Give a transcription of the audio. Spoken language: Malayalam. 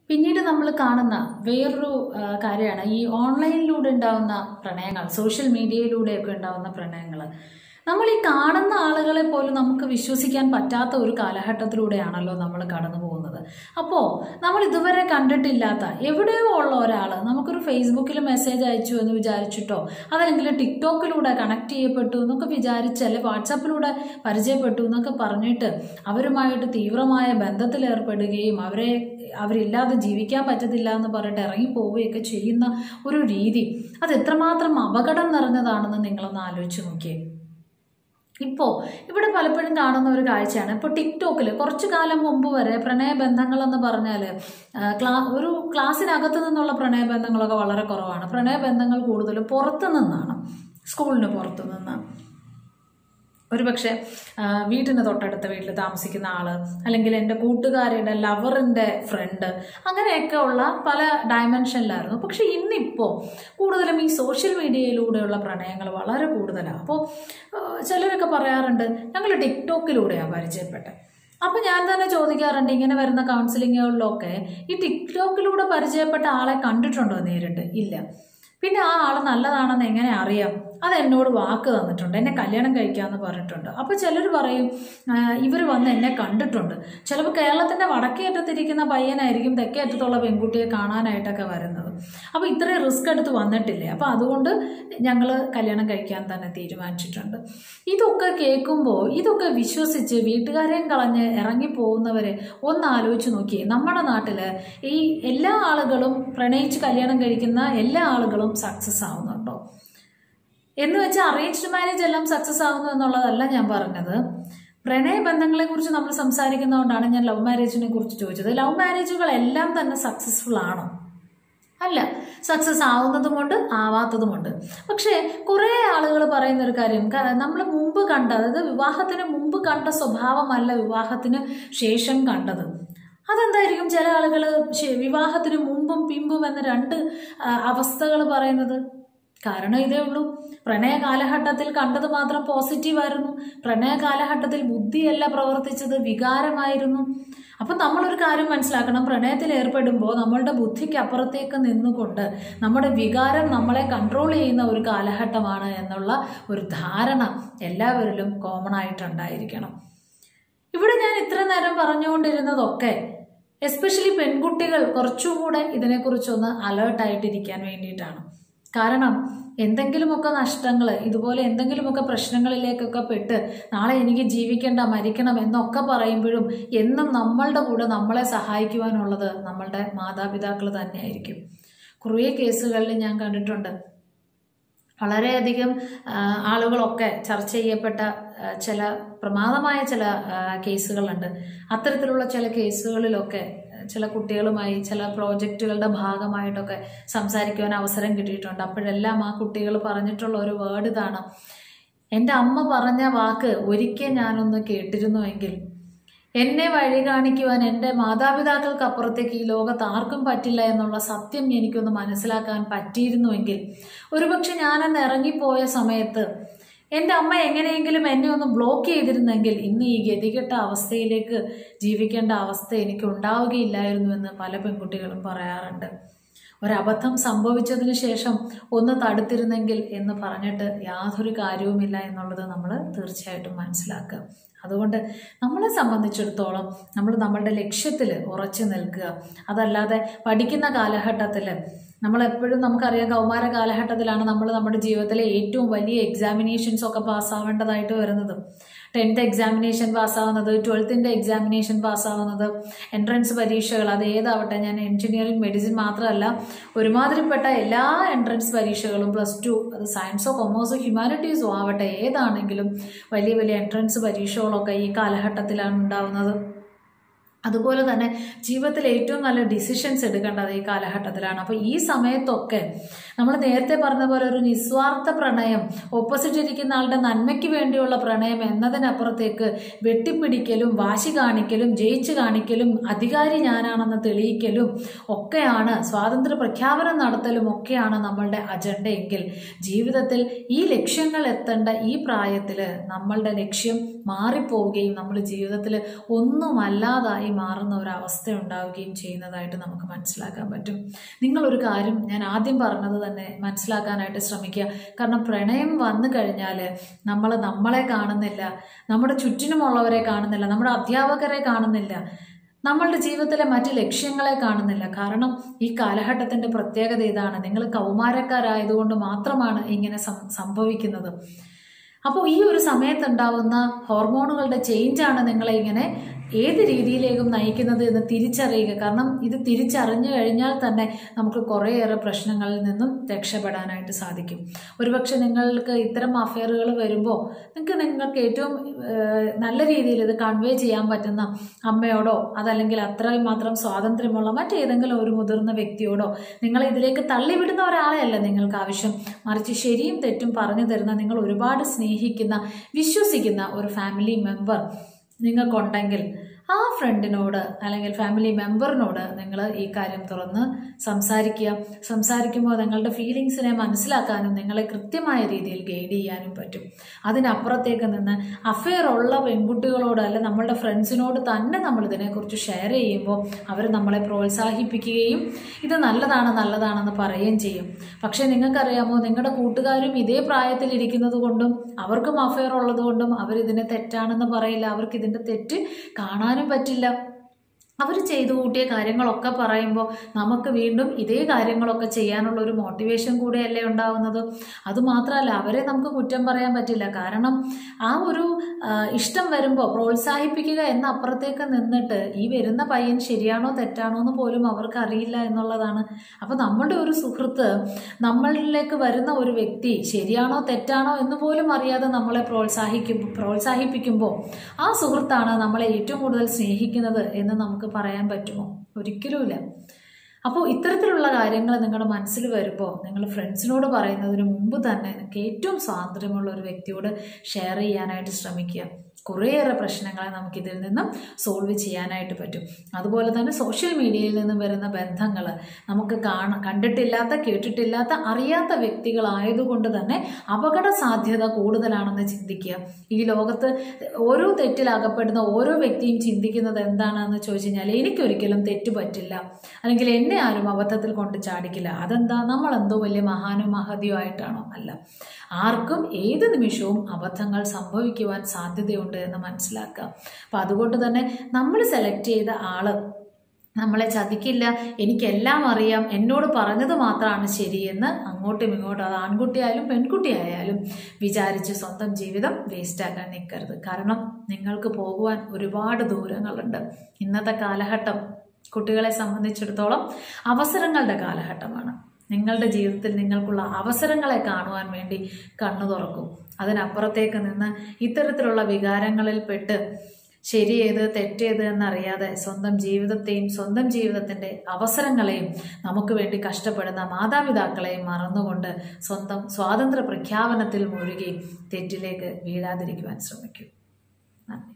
പിന്നീട് നമ്മൾ കാണുന്ന വേറൊരു ആ, കാര്യമാണ് ഈ ഓൺലൈനിലൂടെ ഉണ്ടാവുന്ന പ്രണയങ്ങൾ സോഷ്യൽ മീഡിയയിലൂടെയൊക്കെ ഉണ്ടാവുന്ന പ്രണയങ്ങൾ നമ്മൾ ഈ കാണുന്ന ആളുകളെ പോലും നമുക്ക് വിശ്വസിക്കാൻ പറ്റാത്ത ഒരു കാലഘട്ടത്തിലൂടെയാണല്ലോ നമ്മൾ കടന്നു പോകുന്നത് അപ്പോൾ നമ്മൾ ഇതുവരെ കണ്ടിട്ടില്ലാത്ത എവിടെയോ ഉള്ള ഒരാൾ നമുക്കൊരു ഫേസ്ബുക്കിൽ മെസ്സേജ് അയച്ചു എന്ന് വിചാരിച്ചിട്ടോ അതല്ലെങ്കിൽ ടിക്ടോക്കിലൂടെ കണക്ട് ചെയ്യപ്പെട്ടു എന്നൊക്കെ വിചാരിച്ച് അല്ലെ വാട്സാപ്പിലൂടെ പരിചയപ്പെട്ടു എന്നൊക്കെ പറഞ്ഞിട്ട് അവരുമായിട്ട് തീവ്രമായ ബന്ധത്തിൽ ഏർപ്പെടുകയും അവരെ അവരില്ലാതെ ജീവിക്കാൻ പറ്റത്തില്ല എന്ന് പറഞ്ഞിട്ട് ഇറങ്ങി പോവുകയൊക്കെ ചെയ്യുന്ന ഒരു രീതി അത് എത്രമാത്രം അപകടം നിറഞ്ഞതാണെന്ന് നിങ്ങളൊന്ന് ആലോചിച്ച് നോക്കിയേ ഇപ്പോൾ ഇവിടെ പലപ്പോഴും കാണുന്ന ഒരു കാഴ്ചയാണ് ഇപ്പോൾ ടിക്ടോക്കിൽ കുറച്ചു കാലം മുമ്പ് വരെ പ്രണയബന്ധങ്ങൾ എന്ന് പറഞ്ഞാൽ ക്ലാ ഒരു ക്ലാസ്സിനകത്ത് നിന്നുള്ള പ്രണയബന്ധങ്ങളൊക്കെ വളരെ കുറവാണ് പ്രണയബന്ധങ്ങൾ കൂടുതലും പുറത്തു നിന്നാണ് സ്കൂളിന് പുറത്തു നിന്ന് ഒരുപക്ഷെ ആ, വീട്ടിന് തൊട്ടടുത്ത വീട്ടിൽ താമസിക്കുന്ന ആള് അല്ലെങ്കിൽ എൻ്റെ കൂട്ടുകാരുടെ ലവറിൻ്റെ ഫ്രണ്ട് അങ്ങനെയൊക്കെ ഉള്ള പല ഡയമെൻഷനിലായിരുന്നു പക്ഷെ ഇന്നിപ്പോൾ കൂടുതലും ഈ സോഷ്യൽ മീഡിയയിലൂടെയുള്ള പ്രണയങ്ങൾ വളരെ കൂടുതലാണ് അപ്പോൾ ചിലരൊക്കെ പറയാറുണ്ട് ഞങ്ങൾ ടിക്ടോക്കിലൂടെയാണ് പരിചയപ്പെട്ടത് അപ്പോൾ ഞാൻ തന്നെ ചോദിക്കാറുണ്ട് ഇങ്ങനെ വരുന്ന കൗൺസിലിങ്ങുകളിലൊക്കെ ഈ ടിക്ടോക്കിലൂടെ പരിചയപ്പെട്ട ആളെ കണ്ടിട്ടുണ്ടോ നേരിട്ട് ഇല്ല പിന്നെ ആ ആൾ നല്ലതാണെന്ന് എങ്ങനെ അറിയാം അത് എന്നോട് വാക്ക് തന്നിട്ടുണ്ട് എന്നെ കല്യാണം കഴിക്കാമെന്ന് പറഞ്ഞിട്ടുണ്ട് അപ്പോൾ ചിലർ പറയും ഇവർ വന്ന് എന്നെ കണ്ടിട്ടുണ്ട് ചിലപ്പോൾ കേരളത്തിൻ്റെ വടക്കേ അറ്റത്തിരിക്കുന്ന പയ്യനായിരിക്കും തെക്കേ അറ്റത്തുള്ള പെൺകുട്ടിയെ കാണാനായിട്ടൊക്കെ വരുന്നത് അപ്പോൾ ഇത്രയും റിസ്ക് എടുത്ത് വന്നിട്ടില്ലേ അപ്പോൾ അതുകൊണ്ട് ഞങ്ങൾ കല്യാണം കഴിക്കാൻ തന്നെ തീരുമാനിച്ചിട്ടുണ്ട് ഇതൊക്കെ കേൾക്കുമ്പോൾ ഇതൊക്കെ വിശ്വസിച്ച് വീട്ടുകാരെയും കളഞ്ഞ് ഇറങ്ങിപ്പോകുന്നവരെ ഒന്ന് ആലോചിച്ച് നോക്കിയേ നമ്മുടെ നാട്ടിൽ ഈ എല്ലാ ആളുകളും പ്രണയിച്ച് കല്യാണം കഴിക്കുന്ന എല്ലാ ആളുകളും സക്സസ് ആവുന്നുണ്ടോ എന്ന് വെച്ചാൽ അറേഞ്ച്ഡ് മാരേജ് എല്ലാം സക്സസ് ആവുന്നു എന്നുള്ളതല്ല ഞാൻ പറഞ്ഞത് പ്രണയബന്ധങ്ങളെ കുറിച്ച് നമ്മൾ സംസാരിക്കുന്നതുകൊണ്ടാണ് ഞാൻ ലവ് മാരേജിനെ കുറിച്ച് ചോദിച്ചത് ലവ് മാരേജുകളെല്ലാം തന്നെ സക്സസ്ഫുൾ ആണോ അല്ല സക്സസ് ആവുന്നതുമുണ്ട് ആവാത്തതുമുണ്ട് പക്ഷേ കുറേ ആളുകൾ പറയുന്ന ഒരു കാര്യം നമ്മൾ മുമ്പ് കണ്ട അതായത് വിവാഹത്തിന് മുമ്പ് കണ്ട സ്വഭാവമല്ല വിവാഹത്തിന് ശേഷം കണ്ടത് അതെന്തായിരിക്കും ചില ആളുകൾ വിവാഹത്തിന് മുമ്പും പിമ്പും എന്ന രണ്ട് അവസ്ഥകൾ പറയുന്നത് കാരണം ഇതേ ഉള്ളൂ പ്രണയ കാലഘട്ടത്തിൽ കണ്ടത് മാത്രം പോസിറ്റീവായിരുന്നു പ്രണയ കാലഘട്ടത്തിൽ ബുദ്ധിയല്ല പ്രവർത്തിച്ചത് വികാരമായിരുന്നു അപ്പം നമ്മളൊരു കാര്യം മനസ്സിലാക്കണം പ്രണയത്തിൽ ഏർപ്പെടുമ്പോൾ നമ്മളുടെ ബുദ്ധിക്ക് അപ്പുറത്തേക്ക് നിന്നുകൊണ്ട് നമ്മുടെ വികാരം നമ്മളെ കൺട്രോൾ ചെയ്യുന്ന ഒരു കാലഘട്ടമാണ് എന്നുള്ള ഒരു ധാരണ എല്ലാവരിലും കോമൺ ആയിട്ടുണ്ടായിരിക്കണം ഇവിടെ ഞാൻ ഇത്ര നേരം പറഞ്ഞുകൊണ്ടിരുന്നതൊക്കെ എസ്പെഷ്യലി പെൺകുട്ടികൾ കുറച്ചും കൂടെ ഇതിനെക്കുറിച്ചൊന്ന് അലേർട്ടായിട്ടിരിക്കാൻ വേണ്ടിയിട്ടാണ് കാരണം എന്തെങ്കിലുമൊക്കെ നഷ്ടങ്ങൾ ഇതുപോലെ എന്തെങ്കിലുമൊക്കെ പ്രശ്നങ്ങളിലേക്കൊക്കെ പെട്ട് നാളെ എനിക്ക് ജീവിക്കേണ്ട മരിക്കണം എന്നൊക്കെ പറയുമ്പോഴും എന്നും നമ്മളുടെ കൂടെ നമ്മളെ സഹായിക്കുവാനുള്ളത് നമ്മളുടെ മാതാപിതാക്കൾ തന്നെയായിരിക്കും കുറേ കേസുകളിൽ ഞാൻ കണ്ടിട്ടുണ്ട് വളരെയധികം ആളുകളൊക്കെ ചർച്ച ചെയ്യപ്പെട്ട ചില പ്രമാദമായ ചില കേസുകളുണ്ട് അത്തരത്തിലുള്ള ചില കേസുകളിലൊക്കെ ചില കുട്ടികളുമായി ചില പ്രോജക്റ്റുകളുടെ ഭാഗമായിട്ടൊക്കെ സംസാരിക്കുവാൻ അവസരം കിട്ടിയിട്ടുണ്ട് അപ്പോഴെല്ലാം ആ കുട്ടികൾ പറഞ്ഞിട്ടുള്ള ഒരു വേർഡ് ഇതാണ് എൻ്റെ അമ്മ പറഞ്ഞ വാക്ക് ഒരിക്കൽ ഞാനൊന്ന് കേട്ടിരുന്നുവെങ്കിൽ എന്നെ വഴി കാണിക്കുവാൻ എൻ്റെ മാതാപിതാക്കൾക്ക് അപ്പുറത്തേക്ക് ഈ ലോകത്ത് ആർക്കും പറ്റില്ല എന്നുള്ള സത്യം എനിക്കൊന്ന് മനസ്സിലാക്കാൻ പറ്റിയിരുന്നുവെങ്കിൽ ഒരുപക്ഷെ ഞാനന്ന് ഇറങ്ങിപ്പോയ സമയത്ത് എൻ്റെ അമ്മ എങ്ങനെയെങ്കിലും എന്നെ ഒന്ന് ബ്ലോക്ക് ചെയ്തിരുന്നെങ്കിൽ ഇന്ന് ഈ ഗതികെട്ട അവസ്ഥയിലേക്ക് ജീവിക്കേണ്ട അവസ്ഥ എനിക്ക് ഉണ്ടാവുകയില്ലായിരുന്നുവെന്ന് പല പെൺകുട്ടികളും പറയാറുണ്ട് ഒരബദ്ധം സംഭവിച്ചതിന് ശേഷം ഒന്ന് തടുത്തിരുന്നെങ്കിൽ എന്ന് പറഞ്ഞിട്ട് യാതൊരു കാര്യവുമില്ല എന്നുള്ളത് നമ്മൾ തീർച്ചയായിട്ടും മനസ്സിലാക്കുക അതുകൊണ്ട് നമ്മളെ സംബന്ധിച്ചിടത്തോളം നമ്മൾ നമ്മളുടെ ലക്ഷ്യത്തിൽ ഉറച്ചു നിൽക്കുക അതല്ലാതെ പഠിക്കുന്ന കാലഘട്ടത്തിൽ നമ്മളെപ്പോഴും നമുക്കറിയാം കൗമാര കാലഘട്ടത്തിലാണ് നമ്മൾ നമ്മുടെ ജീവിതത്തിലെ ഏറ്റവും വലിയ എക്സാമിനേഷൻസ് ഒക്കെ പാസ്സാവേണ്ടതായിട്ട് വരുന്നത് ടെൻത്ത് എക്സാമിനേഷൻ പാസ്സാവുന്നത് ട്വൽത്തിൻ്റെ എക്സാമിനേഷൻ പാസ്സാവുന്നത് എൻട്രൻസ് പരീക്ഷകൾ അത് ഏതാവട്ടെ ഞാൻ എഞ്ചിനീയറിംഗ് മെഡിസിൻ മാത്രമല്ല ഒരുമാതിരിപ്പെട്ട എല്ലാ എൻട്രൻസ് പരീക്ഷകളും പ്ലസ് ടു അത് സയൻസോ കൊമേഴ്സോ ഹ്യൂമാനിറ്റീസോ ആവട്ടെ ഏതാണെങ്കിലും വലിയ വലിയ എൻട്രൻസ് പരീക്ഷകളൊക്കെ ഈ കാലഘട്ടത്തിലാണ് ഉണ്ടാവുന്നത് അതുപോലെ തന്നെ ജീവിതത്തിൽ ഏറ്റവും നല്ല ഡിസിഷൻസ് എടുക്കേണ്ടത് ഈ കാലഘട്ടത്തിലാണ് അപ്പോൾ ഈ സമയത്തൊക്കെ നമ്മൾ നേരത്തെ പറഞ്ഞ പോലെ ഒരു നിസ്വാർത്ഥ പ്രണയം ഓപ്പോസിറ്റ് ഇരിക്കുന്ന ആളുടെ നന്മയ്ക്ക് വേണ്ടിയുള്ള പ്രണയം എന്നതിനപ്പുറത്തേക്ക് വെട്ടിപ്പിടിക്കലും വാശി കാണിക്കലും ജയിച്ചു കാണിക്കലും അധികാരി ഞാനാണെന്ന് തെളിയിക്കലും ഒക്കെയാണ് സ്വാതന്ത്ര്യ പ്രഖ്യാപനം നടത്തലും ഒക്കെയാണ് നമ്മളുടെ അജണ്ടയെങ്കിൽ ജീവിതത്തിൽ ഈ ലക്ഷ്യങ്ങൾ എത്തേണ്ട ഈ പ്രായത്തിൽ നമ്മളുടെ ലക്ഷ്യം മാറിപ്പോവുകയും നമ്മൾ ജീവിതത്തിൽ ഒന്നുമല്ലാതായി മാറുന്ന ഒരു അവസ്ഥ ഉണ്ടാവുകയും ചെയ്യുന്നതായിട്ട് നമുക്ക് മനസ്സിലാക്കാൻ പറ്റും നിങ്ങളൊരു കാര്യം ഞാൻ ആദ്യം പറഞ്ഞത് തന്നെ മനസ്സിലാക്കാനായിട്ട് ശ്രമിക്കുക കാരണം പ്രണയം വന്നു കഴിഞ്ഞാൽ നമ്മൾ നമ്മളെ കാണുന്നില്ല നമ്മുടെ ചുറ്റിനുമുള്ളവരെ കാണുന്നില്ല നമ്മുടെ അധ്യാപകരെ കാണുന്നില്ല നമ്മളുടെ ജീവിതത്തിലെ മറ്റ് ലക്ഷ്യങ്ങളെ കാണുന്നില്ല കാരണം ഈ കാലഘട്ടത്തിൻ്റെ പ്രത്യേകത ഇതാണ് നിങ്ങൾ കൗമാരക്കാരായതുകൊണ്ട് മാത്രമാണ് ഇങ്ങനെ സം- സംഭവിക്കുന്നത് അപ്പോൾ ഈ ഒരു സമയത്തുണ്ടാവുന്ന ഹോർമോണുകളുടെ ചേഞ്ചാണ് നിങ്ങളെ ഇങ്ങനെ ഏത് രീതിയിലേക്കും നയിക്കുന്നത് എന്ന് തിരിച്ചറിയുക കാരണം ഇത് തിരിച്ചറിഞ്ഞു കഴിഞ്ഞാൽ തന്നെ നമുക്ക് കുറേയേറെ പ്രശ്നങ്ങളിൽ നിന്നും രക്ഷപ്പെടാനായിട്ട് സാധിക്കും ഒരുപക്ഷെ നിങ്ങൾക്ക് ഇത്തരം അഫെയറുകൾ വരുമ്പോൾ നിങ്ങൾക്ക് നിങ്ങൾക്ക് ഏറ്റവും ഏഹ്, നല്ല രീതിയിൽ ഇത് കൺവേ ചെയ്യാൻ പറ്റുന്ന അമ്മയോടോ അതല്ലെങ്കിൽ അത്രയും മാത്രം സ്വാതന്ത്ര്യമുള്ള മറ്റേതെങ്കിലും ഒരു മുതിർന്ന വ്യക്തിയോടോ നിങ്ങളെ ഇതിലേക്ക് തള്ളിവിടുന്ന ഒരാളെയല്ല നിങ്ങൾക്ക് ആവശ്യം മറിച്ച് ശരിയും തെറ്റും പറഞ്ഞു തരുന്ന നിങ്ങൾ ഒരുപാട് സ്നേഹിക്കുന്ന വിശ്വസിക്കുന്ന ഒരു ഫാമിലി മെമ്പർ നിങ്ങൾക്കുണ്ടെങ്കിൽ ആ ഫ്രണ്ടിനോട് അല്ലെങ്കിൽ ഫാമിലി മെമ്പറിനോട് നിങ്ങൾ ഈ കാര്യം തുറന്ന് സംസാരിക്കുക സംസാരിക്കുമ്പോൾ നിങ്ങളുടെ ഫീലിങ്സിനെ മനസ്സിലാക്കാനും നിങ്ങളെ കൃത്യമായ രീതിയിൽ ഗൈഡ് ചെയ്യാനും പറ്റും അതിനപ്പുറത്തേക്ക് നിന്ന് അഫെയർ ഉള്ള പെൺകുട്ടികളോട് അല്ല നമ്മളുടെ ഫ്രണ്ട്സിനോട് തന്നെ നമ്മൾ ഇതിനെക്കുറിച്ച് ഷെയർ ചെയ്യുമ്പോൾ അവർ നമ്മളെ പ്രോത്സാഹിപ്പിക്കുകയും ഇത് നല്ലതാണ് നല്ലതാണെന്ന് പറയുകയും ചെയ്യും പക്ഷേ നിങ്ങൾക്കറിയാമോ നിങ്ങളുടെ കൂട്ടുകാരും ഇതേ പ്രായത്തിൽ ഇരിക്കുന്നത് കൊണ്ടും അവർക്കും അഫെയർ ഉള്ളത് കൊണ്ടും അവരിതിനെ തെറ്റാണെന്ന് പറയില്ല അവർക്ക് ഇതിൻ്റെ തെറ്റ് കാണാനും പറ്റില്ല അവർ ചെയ്തു കൂട്ടിയ കാര്യങ്ങളൊക്കെ പറയുമ്പോൾ നമുക്ക് വീണ്ടും ഇതേ കാര്യങ്ങളൊക്കെ ചെയ്യാനുള്ള ഒരു മോട്ടിവേഷൻ കൂടെയല്ലേ ഉണ്ടാവുന്നത് അതുമാത്രമല്ല അവരെ നമുക്ക് കുറ്റം പറയാൻ പറ്റില്ല കാരണം ആ ഒരു ആ, ഇഷ്ടം വരുമ്പോൾ പ്രോത്സാഹിപ്പിക്കുക എന്ന അപ്പുറത്തേക്ക് നിന്നിട്ട് ഈ വരുന്ന പയ്യൻ ശരിയാണോ തെറ്റാണോ എന്ന് പോലും അവർക്ക് അറിയില്ല എന്നുള്ളതാണ് അപ്പോൾ നമ്മളുടെ ഒരു സുഹൃത്ത് നമ്മളിലേക്ക് വരുന്ന ഒരു വ്യക്തി ശരിയാണോ തെറ്റാണോ എന്ന് പോലും അറിയാതെ നമ്മളെ പ്രോത്സാഹിക്കും പ്രോത്സാഹിപ്പിക്കുമ്പോൾ ആ സുഹൃത്താണ് നമ്മളെ ഏറ്റവും കൂടുതൽ സ്നേഹിക്കുന്നത് എന്ന് നമുക്ക് പറയാൻ പറ്റുമോ ഒരിക്കലുമില്ല അപ്പോൾ ഇത്തരത്തിലുള്ള കാര്യങ്ങൾ നിങ്ങളുടെ മനസ്സിൽ വരുമ്പോൾ നിങ്ങൾ ഫ്രണ്ട്സിനോട് പറയുന്നതിന് മുമ്പ് തന്നെ നിങ്ങൾക്ക് ഏറ്റവും സ്വാതന്ത്ര്യമുള്ള ഒരു വ്യക്തിയോട് ഷെയർ ചെയ്യാനായിട്ട് ശ്രമിക്കുക കുറേയേറെ പ്രശ്നങ്ങളെ നമുക്കിതിൽ നിന്നും സോൾവ് ചെയ്യാനായിട്ട് പറ്റും അതുപോലെ തന്നെ സോഷ്യൽ മീഡിയയിൽ നിന്നും വരുന്ന ബന്ധങ്ങൾ നമുക്ക് കാണ കണ്ടിട്ടില്ലാത്ത കേട്ടിട്ടില്ലാത്ത അറിയാത്ത വ്യക്തികളായതുകൊണ്ട് തന്നെ അപകട സാധ്യത കൂടുതലാണെന്ന് ചിന്തിക്കുക ഈ ലോകത്ത് ഓരോ തെറ്റിൽ അകപ്പെടുന്ന ഓരോ വ്യക്തിയും ചിന്തിക്കുന്നത് എന്താണെന്ന് ചോദിച്ചു കഴിഞ്ഞാൽ എനിക്കൊരിക്കലും തെറ്റ് പറ്റില്ല അല്ലെങ്കിൽ എന്നെ ആരും അബദ്ധത്തിൽ കൊണ്ട് ചാടിക്കില്ല അതെന്താ നമ്മൾ എന്തോ വലിയ മഹാനോ മഹതിയോ ആയിട്ടാണോ അല്ല ആർക്കും ഏത് നിമിഷവും അബദ്ധങ്ങൾ സംഭവിക്കുവാൻ സാധ്യതയുണ്ട് എന്ന് മനസ്സിലാക്കുക അപ്പം അതുകൊണ്ട് തന്നെ നമ്മൾ സെലക്ട് ചെയ്ത ആള് നമ്മളെ ചതിക്കില്ല എനിക്കെല്ലാം അറിയാം എന്നോട് പറഞ്ഞത് മാത്രമാണ് ശരിയെന്ന് അങ്ങോട്ടും ഇങ്ങോട്ടും അത് ആൺകുട്ടിയായാലും പെൺകുട്ടിയായാലും വിചാരിച്ച് സ്വന്തം ജീവിതം വേസ്റ്റാക്കാൻ നിൽക്കരുത് കാരണം നിങ്ങൾക്ക് പോകുവാൻ ഒരുപാട് ദൂരങ്ങളുണ്ട് ഇന്നത്തെ കാലഘട്ടം കുട്ടികളെ സംബന്ധിച്ചിടത്തോളം അവസരങ്ങളുടെ കാലഘട്ടമാണ് നിങ്ങളുടെ ജീവിതത്തിൽ നിങ്ങൾക്കുള്ള അവസരങ്ങളെ കാണുവാൻ വേണ്ടി കണ്ണു തുറക്കും അതിനപ്പുറത്തേക്ക് നിന്ന് ഇത്തരത്തിലുള്ള വികാരങ്ങളിൽ പെട്ട് ശരിയേത് തെറ്റേത് എന്നറിയാതെ സ്വന്തം ജീവിതത്തെയും സ്വന്തം ജീവിതത്തിൻ്റെ അവസരങ്ങളെയും നമുക്ക് വേണ്ടി കഷ്ടപ്പെടുന്ന മാതാപിതാക്കളെയും മറന്നുകൊണ്ട് സ്വന്തം സ്വാതന്ത്ര്യ പ്രഖ്യാപനത്തിൽ മുഴുകി തെറ്റിലേക്ക് വീഴാതിരിക്കുവാൻ ശ്രമിക്കും നന്ദി